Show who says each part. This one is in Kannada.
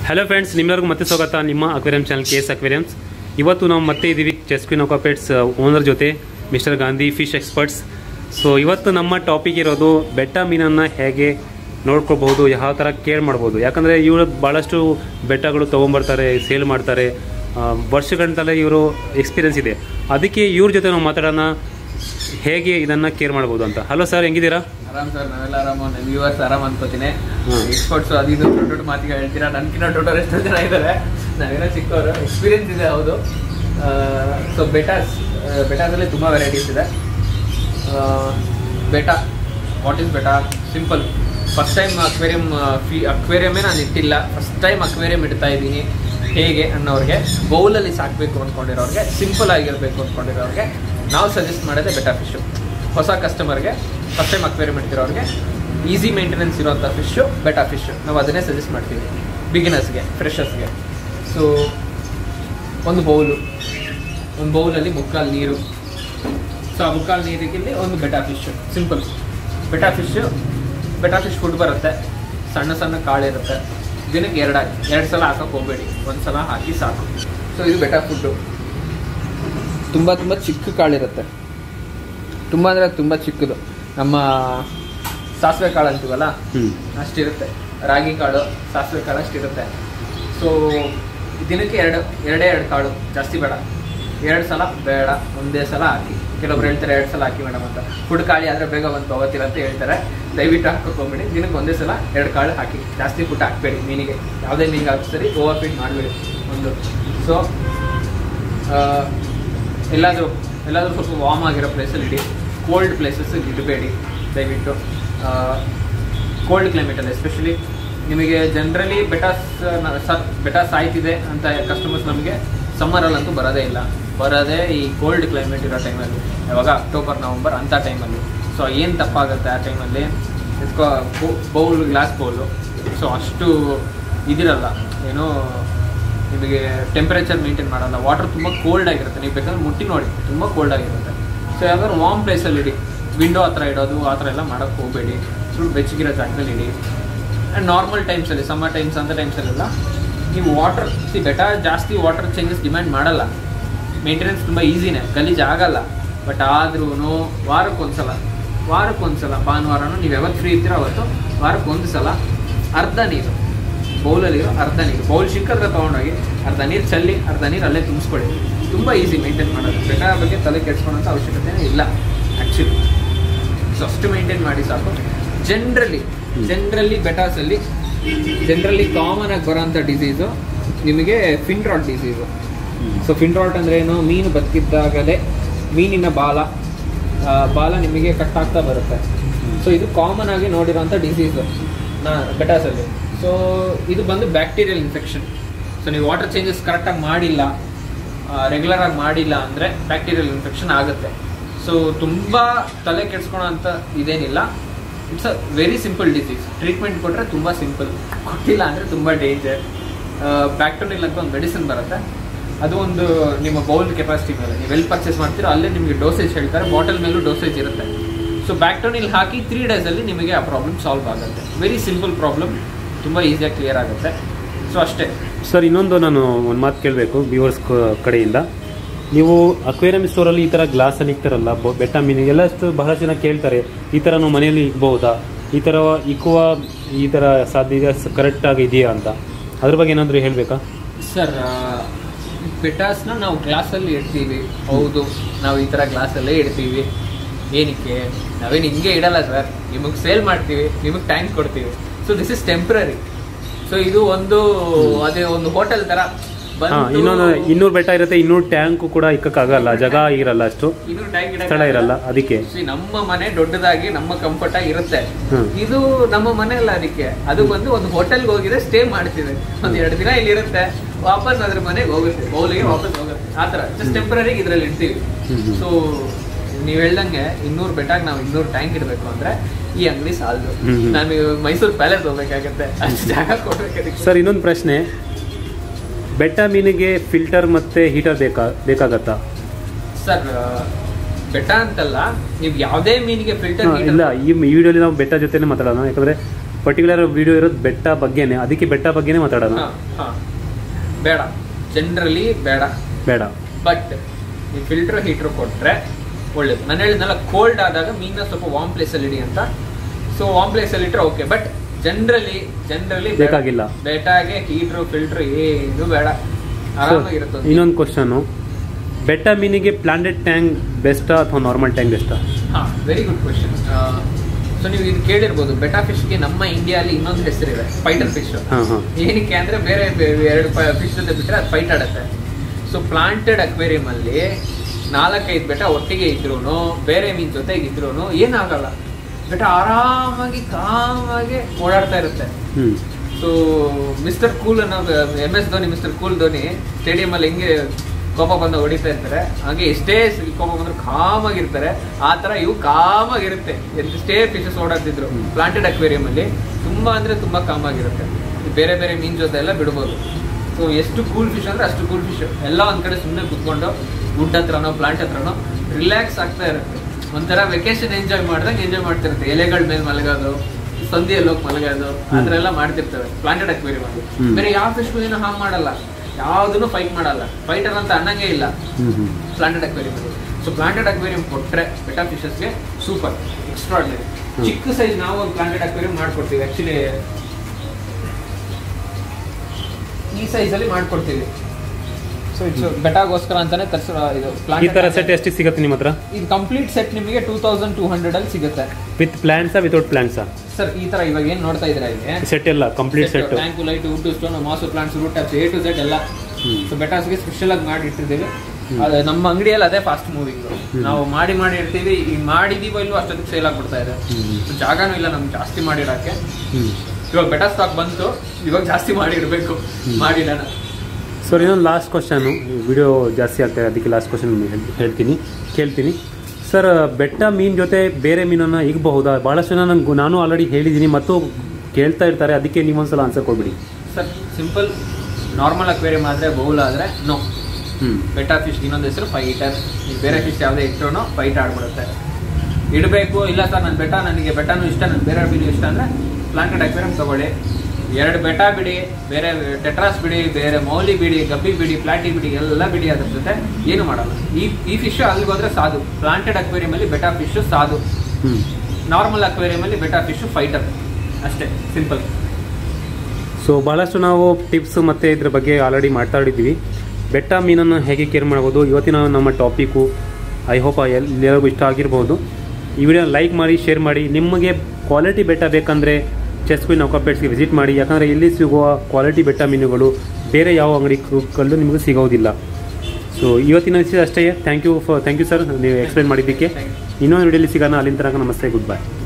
Speaker 1: ಹಲೋ ಫ್ರೆಂಡ್ಸ್ ನಿಮ್ಮೆಲ್ಲರಿಗೂ ಮತ್ತೆ ಸ್ವಾಗತ ನಿಮ್ಮ aquarium channel K S aquariums ಇವತ್ತು ನಾವು ಮತ್ತೆ ಇದ್ದೀವಿ ಚೆಸ್ಕ್ವಿನ್ ಅಕ್ವಾಪೇಟ್ಸ್ ಓನರ್ ಜೊತೆ mister Gandhi fish experts so ಇವತ್ತು ನಮ್ಮ ಟಾಪಿಕ್ ಇರೋದು ಬೆಟ್ಟ ಮೀನನ್ನು ಹೇಗೆ ನೋಡ್ಕೋಬಹುದು ಯಾವ ಥರ ಕೇರ್ ಮಾಡ್ಬೋದು ಯಾಕಂದರೆ ಇವರು ಭಾಳಷ್ಟು ಬೆಟ್ಟಗಳು ತೊಗೊಂಬರ್ತಾರೆ ಸೇಲ್ ಮಾಡ್ತಾರೆ ಆ, ವರ್ಷಗಟ್ಟಲೆ ಇವರು ಎಕ್ಸ್ಪೀರಿಯನ್ಸ್ ಇದೆ ಅದಕ್ಕೆ ಇವ್ರ ಜೊತೆ ನಾವು ಮಾತಾಡೋಣ ಹೇಗೆ ಇದನ್ನು ಕೇರ್ ಮಾಡ್ಬೋದು ಅಂತ ಹಲೋ ಸರ್ ಹೆಂಗಿದ್ದೀರಾ
Speaker 2: ಆರಾಮ್ ಸರ್ ನಾವೆಲ್ಲ ಆರಾಮ ನನ್ನ ವ್ಯೂವರ್ಸ್ ಆರಾಮ್ ಅನ್ಕೋತೀನಿ
Speaker 1: ಹ್ಮ್.
Speaker 2: ಎಕ್ಸ್ಪರ್ಟ್ಸ್ ಅದು ಇದು ದೊಡ್ಡ ದೊಡ್ಡ ಮಾತಿಗೆ ಹೇಳ್ತೀರಾ ನನ್ಕಿನ್ನ ದೊಡ್ಡವ್ರು ಎಷ್ಟೋ ಜನ ಇದ್ದಾರೆ ನಾವೇನೋ ಚಿಕ್ಕವರು ಎಕ್ಸ್ಪೀರಿಯನ್ಸ್ ಇದೆ ಹೌದು ಸೊ ಬೆಟಾಸ್ ಬೆಟಾದಲ್ಲಿ ತುಂಬ ವೆರೈಟೀಸ್ ಇದೆ betta what is betta simple first time aquarium ಫಿ ಅಕ್ವೇರಿಯಮೇ ನಾನು ಇಟ್ಟಿಲ್ಲ ಫಸ್ಟ್ ಟೈಮ್ ಅಕ್ವೇರಿಯಂ ಇಡ್ತಾ ಇದ್ದೀನಿ ಹೇಗೆ ಅನ್ನೋರಿಗೆ ಬೌಲಲ್ಲಿ ಸಾಕಬೇಕು ಅಂದ್ಕೊಂಡಿರೋರಿಗೆ ಸಿಂಪಲ್ ಆಗಿರಬೇಕು ಅಂದ್ಕೊಂಡಿರೋರಿಗೆ ನಾವು ಸಜೆಸ್ಟ್ ಮಾಡೋದೇ ಬೆಟಾ ಫಿಶು ಹೊಸ ಕಸ್ಟಮರ್ಗೆ ಫಸ್ಟ್ ಟೈಮ್ ಅಕ್ವೇರಿಯಂ ಇಡ್ತಿರೋರಿಗೆ ಈಸಿ ಮೇಂಟೆನೆನ್ಸ್ ಇರೋಂಥ ಫಿಶ್ಶು ಬೆಟಾ ಫಿಶ್ ನಾವು ಅದನ್ನೇ ಸಜೆಸ್ಟ್ ಮಾಡ್ತೀವಿ ಬಿಗಿನರ್ಸ್ಗೆ ಫ್ರೆಷರ್ಸ್ಗೆ ಸೊ ಒಂದು ಬೌಲು ಒಂದು ಬೌಲಲ್ಲಿ ಮುಕ್ಕಾಲು ನೀರು ಸೊ ಆ ಮುಕ್ಕಾಲು ನೀರಿಗೆ ಒಂದು betta fish simple betta fish betta fish food ಬರುತ್ತೆ ಸಣ್ಣ ಸಣ್ಣ ಕಾಳಿರುತ್ತೆ ದಿನಕ್ಕೆ ಎರಡು ಎರಡು ಸಲ ಹಾಕಕ್ಕೆ ಹೋಗಬೇಡಿ ಒಂದು ಸಲ ಹಾಕಿ ಸಾಕು ಸೊ ಇದು ಬೆಟಾ ಫುಡ್ಡು ತುಂಬ ತುಂಬ ಚಿಕ್ಕ ಕಾಳಿರುತ್ತೆ ತುಂಬ ಅಂದರೆ ತುಂಬ ಚಿಕ್ಕದು ನಮ್ಮ ಸಾಸಿವೆ ಕಾಳು ಅಂತೀವಲ್ಲ
Speaker 1: ಹ್ಞೂ
Speaker 2: ಅಷ್ಟಿರುತ್ತೆ ರಾಗಿ ಕಾಳು ಸಾಸಿವೆ ಕಾಳು ಅಷ್ಟಿರುತ್ತೆ ಸೊ ದಿನಕ್ಕೆ ಎರಡು ಎರಡೇ ಎರಡು ಕಾಳು ಜಾಸ್ತಿ ಬೇಡ ಎರಡು ಸಲ ಬೇಡ ಒಂದೇ ಸಲ ಹಾಕಿ ಕೆಲವೊಬ್ರು ಹೇಳ್ತಾರೆ ಎರಡು ಸಲ ಹಾಕಿ ಮೇಡಮ್ ಅಂತ ಫುಡ್ ಖಾಲಿ ಆದರೆ ಬೇಗ ಬಂದು ಹೋಗೋತಿಲ್ಲ ಅಂತ ಹೇಳ್ತಾರೆ ದಯವಿಟ್ಟು ಹಾಕೋಕೆ ಹೋಗ್ಬೇಡಿ ದಿನಕ್ಕೆ ಒಂದೇ ಸಲ ಎರಡು ಕಾಳು ಹಾಕಿ ಜಾಸ್ತಿ ಫುಡ್ ಹಾಕಬೇಡಿ ಮೀನಿಗೆ ಯಾವುದೇ ಮೀನಿಗೆ ಹಾಕಿ ಸರಿ ಓವರ್ ಫೀಡ್ ಮಾಡಬೇಡಿ ಒಂದು ಸೊ ಎಲ್ಲಾದರೂ ಎಲ್ಲಾದರೂ ಸ್ವಲ್ಪ ವಾರ್ಮ್ ಆಗಿರೋ ಪ್ಲೇಸಲ್ಲಿ ಇಡಿ ಕೋಲ್ಡ್ ಪ್ಲೇಸಸ್ ಇಡಬೇಡಿ ದಯವಿಟ್ಟು ಕೋಲ್ಡ್ ಕ್ಲೈಮೇಟಲ್ಲಿ ಎಸ್ಪೆಷಲಿ ನಿಮಗೆ ಜನರಲಿ ಬೆಟಾಸ್ ಸರ್ ಬೆಟಾಸ್ ಆಯ್ತಿದೆ ಅಂತ ಕಸ್ಟಮರ್ಸ್ ನಮಗೆ ಸಮ್ಮರಲ್ಲಂತೂ ಬರೋದೇ ಇಲ್ಲ ಬರೋದೇ ಈ ಕೋಲ್ಡ್ ಕ್ಲೈಮೇಟ್ ಇರೋ ಟೈಮಲ್ಲಿ ಯಾವಾಗ ಅಕ್ಟೋಬರ್ ನವಂಬರ್ ಅಂಥ ಟೈಮಲ್ಲಿ ಸೊ ಏನು ತಪ್ಪಾಗುತ್ತೆ ಆ ಟೈಮಲ್ಲಿ ಇಸ್ಕೋ ಬೌಲ್ ಗ್ಲಾಸ್ ಬೌಲು ಸೊ ಅಷ್ಟು ಇದಿರಲ್ಲ ಏನೋ ನಿಮಗೆ ಟೆಂಪರೇಚರ್ ಮೇಂಟೈನ್ ಮಾಡಲ್ಲ ವಾಟರ್ ತುಂಬ ಕೋಲ್ಡ್ ಆಗಿರುತ್ತೆ ನೀವು ಬೇಕಾದ್ರೆ ಮುಟ್ಟಿ ನೋಡಿ ತುಂಬ ಕೋಲ್ಡ್ ಆಗಿರುತ್ತೆ ಸೊ ಯಾವ್ದಾದ್ರು ವಾರ್ಮ್ ಪ್ಲೇಸಲ್ಲಿ ಇಡಿ ವಿಂಡೋ ಹತ್ರ ಇಡೋದು ಆ ಥರ ಎಲ್ಲ ಮಾಡೋಕ್ಕೆ ಹೋಗಬೇಡಿ ಫುಲ್ ಬೆಚ್ಚಗಿರೋ ಜಾಗದಲ್ಲಿ ಇಡಿ ಆ್ಯಂಡ್ ನಾರ್ಮಲ್ ಟೈಮ್ಸಲ್ಲಿ ಸಮ್ಮರ್ ಟೈಮ್ಸ್ ಅಂತ ಟೈಮ್ಸಲ್ಲೆಲ್ಲ ನೀವು ವಾಟರ್ ಸಿ ಬೆಟ ಜಾಸ್ತಿ ವಾಟರ್ ಚೇಂಜಸ್ ಡಿಮ್ಯಾಂಡ್ ಮಾಡಲ್ಲ ಮೇಂಟೆನೆನ್ಸ್ ತುಂಬ ಈಸಿನೇ ಗಲೀಜು ಆಗಲ್ಲ ಬಟ್ ಆದ್ರೂ ವಾರಕ್ಕೊಂದ್ಸಲ ವಾರಕ್ಕೊಂದ್ಸಲ ಭಾನುವಾರನೂ ನೀವು ಯಾವತ್ತು ಫ್ರೀ ಇರ್ತೀರೋ ಅವತ್ತು ವಾರಕ್ಕೊಂದು ಸಲ ಅರ್ಧ ನೀರು ಬೌಲಲ್ಲಿರೋ ಅರ್ಧ ನೀರು ಬೌಲ್ ಚಿಕ್ಕದ್ರ ತೊಗೊಂಡೋಗಿ ಅರ್ಧ ನೀರು ಚಲ್ಲಿ ಅರ್ಧ ನೀರು ಅಲ್ಲೇ ತುಂಬಿಸ್ಕೊಳ್ಳಿ ತುಂಬ ಈಸಿ ಮೇಂಟೈನ್ ಮಾಡೋದು ಬೆಟ ಬಗ್ಗೆ ತಲೆ ಕೆಡ್ಸ್ಕೊಳ್ಳೋಂಥ ಅವಶ್ಯಕತೆನೇ ಇಲ್ಲ ಆ್ಯಕ್ಚುಲಿ ಸೊ ಅಷ್ಟು ಮೇಂಟೈನ್ ಮಾಡಿ ಸಾಕು ಜನರಲಿ ಜನರಲಿ ಬೆಟಾಸಲ್ಲಿ ಜನರಲಿ ಕಾಮನ್ ಆಗಿ ಬರೋಂಥ ಡಿಸೀಸು ನಿಮಗೆ ಫಿನ್ರಾಟ್ ಡಿಸೀಸು ಸೊ ಫಿನ್ರಾಟ್ ಅಂದರೆ ಏನು ಮೀನು ಬದುಕಿದ್ದಾಗಲೇ ಮೀನಿನ ಬಾಲ ಆ, ಬಾಲ ನಿಮಗೆ ಕಟ್ಟಾಗ್ತಾ ಬರುತ್ತೆ ಸೊ ಇದು ಕಾಮನ್ ಆಗಿ ನೋಡಿರೋಂಥ ಡಿಸೀಸು ನಾ ಬೆಟಾಸಲ್ಲಿ ಸೊ ಇದು ಬಂದು ಬ್ಯಾಕ್ಟೀರಿಯಲ್ ಇನ್ಫೆಕ್ಷನ್ ಸೊ ನೀವು ವಾಟರ್ ಚೇಂಜಸ್ ಕರೆಕ್ಟಾಗಿ ಮಾಡಿಲ್ಲ ರೆಗ್ಯುಲರ್ ಆಗಿ ಮಾಡಿಲ್ಲ ಅಂದರೆ ಬ್ಯಾಕ್ಟೀರಿಯಲ್ ಇನ್ಫೆಕ್ಷನ್ ಆಗುತ್ತೆ ಸೊ ತುಂಬ ತಲೆ ಕೆಡ್ಸ್ಕೊಳೋ ಅಂತ ಇದೇನಿಲ್ಲ it's a very simple disease treatment ಕೊಟ್ಟರೆ ತುಂಬ ಸಿಂಪಲ್ ಕೊಟ್ಟಿಲ್ಲ ಅಂದರೆ ತುಂಬ ಡೇಂಜರ್ ಬ್ಯಾಕ್ಟೋನಿಲ್ ಅಂತ ಒಂದು ಮೆಡಿಸಿನ್ ಬರುತ್ತೆ ಅದು ಒಂದು ನಿಮ್ಮ ಬೌಲ್ ಕೆಪಾಸಿಟಿ ಮೇಲೆ ನೀವು ಎಲ್ಲಿ ಪರ್ಚೇಸ್ ಮಾಡ್ತೀರೋ ಅಲ್ಲೇ ನಿಮಗೆ ಡೋಸೇಜ್ ಹೇಳ್ತಾರೆ ಬಾಟಲ್ ಮೇಲೂ ಡೋಸೇಜ್ ಇರುತ್ತೆ ಸೊ ಬ್ಯಾಕ್ಟೋನಿಲ್ ಹಾಕಿ ತ್ರೀ ಡೇಸಲ್ಲಿ ನಿಮಗೆ ಆ ಪ್ರಾಬ್ಲಮ್ ಸಾಲ್ವ್ ಆಗುತ್ತೆ ವೆರಿ ಸಿಂಪಲ್ ಪ್ರಾಬ್ಲಮ್ ತುಂಬ ಈಸಿಯಾಗಿ ಕ್ಲಿಯರ್ ಆಗುತ್ತೆ ಸೊ ಅಷ್ಟೇ
Speaker 1: ಸರ್ ಇನ್ನೊಂದು ನಾನು ಒಂದು ಮಾತು ಕೇಳಬೇಕು ವ್ಯೂವರ್ಸ್ ಕಡೆಯಿಂದ ನೀವು ಅಕ್ವೇರಿಯಂ ಸ್ಟೋರಲ್ಲಿ ಈ ಥರ ಗ್ಲಾಸಲ್ಲಿ ಇಕ್ತಾರಲ್ಲ ಬೊ- ಬೆಟ್ಟ ಮೀನು ಎಲ್ಲಷ್ಟು ಬಹಳ ಜನ ಕೇಳ್ತಾರೆ ಈ ಥರ ನಾವು ಮನೆಯಲ್ಲಿ ಇಕ್ಬಹುದಾ ಈ ಥರ ಇಕ್ಕುವ ಈ ಥರ ಸಾಧ್ಯ ಕರೆಕ್ಟಾಗಿ ಇದೆಯಾ ಅಂತ ಅದ್ರ ಬಗ್ಗೆ ಏನಾದರೂ ಹೇಳಬೇಕಾ
Speaker 2: ಸರ್ ಬೆಟಾಸ್ನ ನಾವು ಗ್ಲಾಸಲ್ಲಿ ಇಡ್ತೀವಿ ಹೌದು ನಾವು ಈ ಥರ ಗ್ಲಾಸಲ್ಲೇ ಇಡ್ತೀವಿ ಏನಕ್ಕೆ ನಾವೇನು ಹಿಂಗೆ ಇಡಲ್ಲ ಸರ್ ನಿಮಗೆ ಸೇಲ್ ಮಾಡ್ತೀವಿ ನಿಮಗೆ ಟ್ಯಾಂಕ್ ಕೊಡ್ತೀವಿ so this is temporary so ಇದು ಒಂದು ಅದೇ ಒಂದು ಹೋಟೆಲ್ ಥರ
Speaker 1: ಹಾಂ ಇನ್ನೊಂದು ಇನ್ನೂರು ಬೆಟ್ಟ ಇರುತ್ತೆ ಇನ್ನೂರು ಟ್ಯಾಂಕು ಕೂಡ ಇಕ್ಕಕ್ಕಾಗಲ್ಲ ಜಾಗ ಇರಲ್ಲ ಅಷ್ಟು
Speaker 2: ಇನ್ನೂರು ಟ್ಯಾಂಕ್
Speaker 1: ಸ್ಥಳ ಇರಲ್ಲ ಅದಕ್ಕೆ
Speaker 2: See, ನಮ್ಮ ಮನೆ ದೊಡ್ಡದಾಗಿ ನಮ್ಮ ಕಂಫರ್ಟ್ ಆಗಿ ಇರುತ್ತೆ
Speaker 1: ಹ್ಮ್.
Speaker 2: ಇದು ನಮ್ಮ ಮನೆ ಅಲ್ಲ ಅದಕ್ಕೆ ಅದು ಬಂದು ಒಂದು ಹೋಟೆಲ್ಗೆ ಹೋಗಿದೆ ಸ್ಟೇ ಮಾಡ್ತಿದೆ ಒಂದ್ ಎರಡು ದಿನ ಇಲ್ಲಿ ಇರುತ್ತೆ ವಾಪಸ್ ಅದ್ರ ಮನೆಗೆ ಹೋಗುತ್ತೆ ಬೌಲಿಗೆ ವಾಪಸ್ ಹೋಗುತ್ತೆ ಆ ಥರ ಜಸ್ಟ್ ಟೆಂಪರರಿ ಇದ್ರಲ್ಲಿ ಇಡ್ತೀವಿ
Speaker 1: ಹ್ಮ್ ಹ್ಮ್.
Speaker 2: ಸೊ ನೀವು ಹೇಳ್ದಂಗೆ ಇನ್ನೂರು ಬೆಟ್ಟಾಗಿ ನಾವು ಇನ್ನೂರು ಟ್ಯಾಂಕ್ ಇಡಬೇಕು ಅಂದ್ರೆ ಈ ಅಂಗಡಿ ಸಾಲದು
Speaker 1: ಹ್ಮ್ ಹ್ಮ್.
Speaker 2: ನಾನು ಮೈಸೂರು ಪ್ಯಾಲೇಸ್ ಹೋಗ್ಬೇಕಾಗತ್ತೆ ಅಷ್ಟು ಜಾಗ ಕೊಡ್ಬೇಕು ಅದಕ್ಕೆ
Speaker 1: ಸರ್ ಇನ್ನೊಂದು ಪ್ರಶ್ನೆ ಬೆಟ್ಟ ಮೀನಿಗೆ ಫಿಲ್ಟರ್ ಮತ್ತು ಹೀಟರ್ ಬೇಕಾ ಬೇಕಾಗತ್ತಾ
Speaker 2: ಸರ್ ಬೆಟ್ಟ ಅಂತಲ್ಲ ನೀವು ಯಾವುದೇ ಮೀನಿಗೆ ಫಿಲ್ಟರ್
Speaker 1: ಹಾ, ಇಲ್ಲ ಈ ವಿಡಿಯೋಲಿ ನಾವು ಬೆಟ್ಟ ಜೊತೆನೇ ಮಾತಾಡೋಣ ಯಾಕಂದ್ರೆ ಪರ್ಟಿಕ್ಯುಲರ್ ವಿಡಿಯೋ ಇರೋದು ಬೆಟ್ಟ ಬಗ್ಗೆನೇ ಅದಕ್ಕೆ ಬೆಟ್ಟ ಬಗ್ಗೆನೇ ಮಾತಾಡೋಣ
Speaker 2: ಹಾ, ಹಾ. ಬೇಡ ಜನರಲಿ ಬೇಡ
Speaker 1: ಬೇಡ
Speaker 2: ಬಟ್ ಈ ಫಿಲ್ಟರ್ ಹೀಟರ್ ಕೊಟ್ರೆ ಒಳ್ಳೇದು ನಾನು ಹೇಳಿದ್ನಲ್ಲ ಕೋಲ್ಡ್ ಆದಾಗ ಮೀನ ಸ್ವಲ್ಪ ವಾಮ್ ಪ್ಲೇಸ್ ಅಲ್ಲಿ ಇಡಿ ಅಂತ ಸೊ ವಾಮ್ ಪ್ಲೇಸ್ ಅಲ್ಲಿ ಇಟ್ರೆ ಓಕೆ ಬಟ್ ಜನರಲಿ ಜನರಲಿ
Speaker 1: ಬೇಕಾಗಿಲ್ಲ.
Speaker 2: ಬೇಟಾಗೆ ಹೀಟ್ರು ಫಿಲ್ಟರ್ ಏನು ಬೇಡ ಆರಾಮಾಗಿರುತ್ತೆ ಒಂದು.
Speaker 1: ಇನ್ನೊಂದು ಕ್ವಶನು ಬೆಟ್ಟ ಮೀನಿಗೆ ಪ್ಲಾಂಟೆಡ್ ಟ್ಯಾಂಕ್ ಬೆಸ್ಟಾ ಅಥವಾ ನಾರ್ಮಲ್ ಟ್ಯಾಂಕ್ ಬೆಸ್ಟಾ
Speaker 2: ಹಾ ವೆರಿ ಗುಡ್ ಕ್ವಶನ್ ಸೊ ನೀವು ಇದು ಕೇಳಿರ್ಬೋದು ಬೆಟಾ ಫಿಶ್ಗೆ ನಮ್ಮ ಇಂಡಿಯಾಲಿ ಇನ್ನೊಂದು ಹೆಸರಿದೆ ಫೈಟರ್ ಫಿಶ್
Speaker 1: ಹಾಂ ಹಾಂ
Speaker 2: ಏನಕ್ಕೆ ಅಂದ್ರೆ ಬೇರೆ ಬೇ- ಎರಡು ಫಿಶ್ ಜೊತೆ ಬಿಟ್ಟರೆ ಅದು ಫೈಟ್ ಆಡುತ್ತೆ ಸೊ ಪ್ಲಾಂಟೆಡ್ ಅಕ್ವೇರಿಯಂ ಅಲ್ಲಿ ನಾಲ್ಕೈದು ಬೆಟ್ಟ ಒಟ್ಟಿಗೆ ಇದ್ರೂ ಬೇರೆ ಮೀನ್ ಜೊತೆ ಇದ್ರೂ ಏನಾಗಲ್ಲ ಬೆಟ್ಟ ಆರಾಮಾಗಿ ಕಾಮಾಗಿ ಓಡಾಡ್ತಾ ಇರುತ್ತೆ
Speaker 1: ಹ್ಞೂ
Speaker 2: ಸೊ ಮಿಸ್ಟರ್ ಕೂಲ್ ಅನ್ನೋ M S Dhoni mister cool Dhoni stadium ಅಲ್ಲಿ ಹೆಂಗೆ ಕೋಪ ಬಂದ ಹೊಡಿತಾ ಇರ್ತಾರೆ ಹಾಗೆ ಎಷ್ಟೇ ಸ- ಕೋಪ ಬಂದ್ರು ಕಾಮಾಗಿರ್ತಾರೆ ಆ ತರ ಇವು ಕಾಮಾಗಿರುತ್ತೆ ಎಷ್ಟೇ ಫಿಶಸ್ ಓಡಾಡ್ತಿದ್ರು ಪ್ಲಾಂಟೆಡ್ ಅಕ್ವೇರಿಯಂ ಅಲ್ಲಿ ತುಂಬಾ ಅಂದ್ರೆ ತುಂಬಾ ಕಾಮಾಗಿರುತ್ತೆ ಬೇರೆ ಬೇರೆ ಮೀನ್ ಜೊತೆ ಎಲ್ಲ ಬಿಡ್ಬೋದು ಸೊ ಎಷ್ಟು ಕೂಲ್ ಫಿಶ್ ಅಂದ್ರೆ ಅಷ್ಟು ಕೂಲ್ ಫಿಶ್ ಎಲ್ಲ ಒಂದ್ ಕಡೆ ಸುಮ್ಮನೆ ಕುತ್ಕೊಂಡು ವುಡ್ ಹತ್ರನೋ ಪ್ಲಾಂಟ್ ಹತ್ರನೋ ರಿಲ್ಯಾಕ್ಸ್ ಆಗ್ತಾ ಇರುತ್ತೆ ಒಂಥರ ವೆಕೇಶನ್ ಎಂಜಾಯ್ ಮಾಡ್ದಂಗೆ ಎಂಜಾಯ್ ಮಾಡ್ತಿರುತ್ತೆ ಎಲೆಗಳ ಮೇಲೆ ಮಲಗೋದು ಸಂಧಿಯಲ್ಲಿ ಹೋಗಿ ಮಲಗೋದು ಆ ಥರ ಎಲ್ಲ ಮಾಡ್ತಿರ್ತವೆ ಪ್ಲಾಂಟೆಡ್ ಅಕ್ವೇರಿಯಂ ಅಲ್ಲಿ
Speaker 1: ಹ್ಮ್.
Speaker 2: ಬೇರೆ ಯಾವ ಫಿಶ್ ಏನು ಹಾಮ್ ಮಾಡಲ್ಲ ಯಾವ್ದನ್ನು ಫೈಟ್ ಮಾಡಲ್ಲ ಫೈಟರ್ ಅಂತ ಅನ್ನಂಗೆ ಇಲ್ಲ
Speaker 1: ಹ್ಞೂ ಹ್ಞೂ
Speaker 2: planted aquarium so planted aquarium ಕೊಟ್ರೆ ಬೆಟಾ ಫಿಶಸ್ಗೆ ಸೂಪರ್ ಎಕ್ಸ್ಟ್ರಾರ್ಡಿನರಿ
Speaker 1: ಹ್ಮ್.
Speaker 2: ಚಿಕ್ಕ ಸೈಜ್ ನಾವು ಒಂದು ಪ್ಲಾಂಟೆಡ್ ಅಕ್ವೇರಿಯಂ ಮಾಡ್ಕೊಡ್ತೀವಿ ಆಕ್ಚುಲಿ ಈ ಸೈಜ್ ಅಲ್ಲಿ ಮಾಡ್ಕೊಡ್ತೀವಿ ಸೊ ಇಟ್ಸ್ ಬೆಟಾಗೋಸ್ಕರ ಅಂತಾನೆ ತರ್ಸ ಇದು
Speaker 1: ಈ ಥರ
Speaker 2: planted
Speaker 1: ಸೆಟ್ ಎಷ್ಟಿಗೆ ಸಿಗುತ್ತೆ ನಿಮ್ಮ ಹತ್ರ
Speaker 2: ಇದು ಕಂಪ್ಲೀಟ್ ಸೆಟ್ ನಿಮಗೆ ಟೂ ತೌಸಂಡ್ ಟೂ ಹಂಡ್ರೆಡ್ ಅಲ್ಲಿ ಸಿಗುತ್ತೆ
Speaker 1: ವಿತ್ ಪ್ಲಾನ್ಸಾ ವಿತೌಟ್ ಪ್ಲಾನ್ಸಾ
Speaker 2: ಸರ್ ಈ ತರ ಇವಾಗ ಏನ್ ನೋಡ್ತಾ ಇದ್ರೆ ಇಲ್ಲಿ
Speaker 1: ಸೆಟ್ ಎಲ್ಲ complete set
Speaker 2: tank light wood stone moss plants root tabs A to Z ಎಲ್ಲ
Speaker 1: ಹ್ಮ್.
Speaker 2: ಸೊ ಬೆಟಾಸ್ಗೆ ಸ್ಪೆಷಲ್ ಆಗಿ ಮಾಡಿ ಇಟ್ಟಿರ್ತೀವಿ ಅದು ನಮ್ಮ ಅಂಗಡಿಯಲ್ಲಿ ಅದೇ ಫಾಸ್ಟ್ ಮೂವಿಂಗ್ ನಾವು ಮಾಡಿ ಮಾಡಿ ಇಡ್ತೀವಿ ಈಗ ಮಾಡಿದೀವೋ ಇಲ್ವೋ ಅಷ್ಟೊತ್ತಿಗೆ ಸೇಲ್ ಆಗ್ಬಿಡ್ತಾ ಇದೆ
Speaker 1: ಹ್ಮ್.
Speaker 2: So ಜಾಗನೂ ಇಲ್ಲ ನಮ್ಗೆ ಜಾಸ್ತಿ ಮಾಡಿಡಕ್ಕೆ
Speaker 1: ಹ್ಞೂ
Speaker 2: ಇವಾಗ ಬೆಟಾ ಸ್ಟಾಕ್ ಬಂತು ಇವಾಗ ಜಾಸ್ತಿ ಮಾಡಿ ಇಡಬೇಕು ಮಾಡಿಡೋಣ
Speaker 1: ಸರ್ ಇನ್ನೊಂದು ಲಾಸ್ಟ್ ಕ್ವಶನು ವಿಡಿಯೋ ಜಾಸ್ತಿ ಆಗ್ತಾಯಿದೆ ಅದಕ್ಕೆ ಲಾಸ್ಟ್ ಕ್ವಶನ್ ಹೇಳ್ತೀನಿ ಕೇಳ್ತೀನಿ ಸರ್ ಬೆಟ್ಟ ಮೀನು ಜೊತೆ ಬೇರೆ ಮೀನನ್ನು ಇಗಬಹುದಾ ಭಾಳಷ್ಟು ಜನ ನಂಗೆ ನಾನು ಆಲ್ರೆಡಿ ಹೇಳಿದ್ದೀನಿ ಮತ್ತು ಕೇಳ್ತಾ ಇರ್ತಾರೆ ಅದಕ್ಕೆ ನೀವೊಂದ್ಸಲ ಆನ್ಸರ್ ಕೊಡ್ಬಿಡಿ
Speaker 2: ಸರ್ ಸಿಂಪಲ್ ನಾರ್ಮಲ್ ಅಕ್ವೇರಿಯಂ ಆದ್ರೆ ಬೌಲ್ ಆದ್ರೆ ನೋ
Speaker 1: ಹ್ಞೂ
Speaker 2: ಬೆಟಾ ಫಿಶ್ ಇನ್ನೊಂದು ಹೆಸರು ಫೈಟರ್ ಬೇರೆ ಫಿಶ್ ಯಾವುದೇ ಇಟ್ಟರು ಫೈಟ್ ಆಡ್ಬಿಡುತ್ತೆ ಇಡಬೇಕು ಇಲ್ಲ ಸರ್ ನನ್ನ ಬೆಟ್ಟ ನನಗೆ ಬೆಟ್ಟನೂ ಇಷ್ಟ ನನ್ನ ಬೇರೆ ಮೀನು ಇಷ್ಟ ಅಂದರೆ ಪ್ಲಾಂಟೆಡ್ ಅಕ್ವೇರಿಯಂ ತಗೊಳ್ಳಿ ಎರಡು ಬೆಟ್ಟ ಬಿಡಿ ಬೇರೆ ಟೆಟ್ರಾಸ್ ಬಿಡಿ ಬೇರೆ ಮೌಲಿ ಬಿಡಿ ಗಬ್ಬಿ ಬಿಡಿ ಪ್ಲಾಟಿ ಬಿಡಿ ಎಲ್ಲ ಬಿಡಿ ಅದ್ರ ಜೊತೆ ಏನು ಮಾಡಲ್ಲ ಈ ಈ ಫಿಶ್ ಅಲ್ಲಿಗೆ ಹೋದ್ರೆ ಸಾಧು ಪ್ಲಾಂಟೆಡ್ ಅಕ್ವೇರಿಯಂ ಅಲ್ಲಿ ಬೆಟಾ ಫಿಶ್ ಸಾಧು
Speaker 1: ಹ್ಞೂ
Speaker 2: ನಾರ್ಮಲ್ ಅಕ್ವೇರಿಯಂ ಅಲ್ಲಿ ಬೆಟಾ ಫಿಶ್ ಫೈಟರ್ ಅಷ್ಟೇ ಸಿಂಪಲ್
Speaker 1: ಸೊ ಭಾಳಷ್ಟು ನಾವು ಟಿಪ್ಸ್ ಮತ್ತು ಇದ್ರ ಬಗ್ಗೆ ಆಲ್ರೆಡಿ ಮಾತಾಡಿದ್ದೀವಿ ಬೆಟ್ಟ ಮೀನನ್ನು ಹೇಗೆ ಕೇರ್ ಮಾಡ್ಬೋದು ಇವತ್ತಿನ ನಮ್ಮ ಟಾಪಿಕು ಐ ಹೋಪ್ ಎಲ್ಲರಿಗೂ ಇಷ್ಟ ಆಗಿರ್ಬೋದು ಈ ವಿಡಿಯೋ ಲೈಕ್ ಮಾಡಿ ಶೇರ್ ಮಾಡಿ ನಿಮಗೆ ಕ್ವಾಲಿಟಿ ಬೆಟ್ಟ ಬೇಕಂದರೆ ಚೆಸ್ಕ್ವಿನ್ ನೌಕಾಪೇಟ್ಸ್ಗೆ ವಿಸಿಟ್ ಮಾಡಿ ಯಾಕಂದರೆ ಇಲ್ಲಿ ಸಿಗುವ ಕ್ವಾಲಿಟಿ ಬೆಟ್ಟ ಮೀನುಗಳು ಬೇರೆ ಯಾವ ಅಂಗಡಿ ಕಲ್ಲು ನಿಮಗೆ ಸಿಗೋದಿಲ್ಲ ಸೊ ಇವತ್ತಿನ ವಿಷಯ ಅಷ್ಟೇ thank you for thank you sir ನೀವು ಎಕ್ಸ್ಪ್ಲೇನ್ ಮಾಡಿದ್ದಕ್ಕೆ ಇನ್ನೊಂದು ವಿಡಿಯೋಲಿ ಸಿಗೋಣ ಅಲ್ಲಿನ ತನಕ ನಮಸ್ತೆ ಗುಡ್ ಬೈ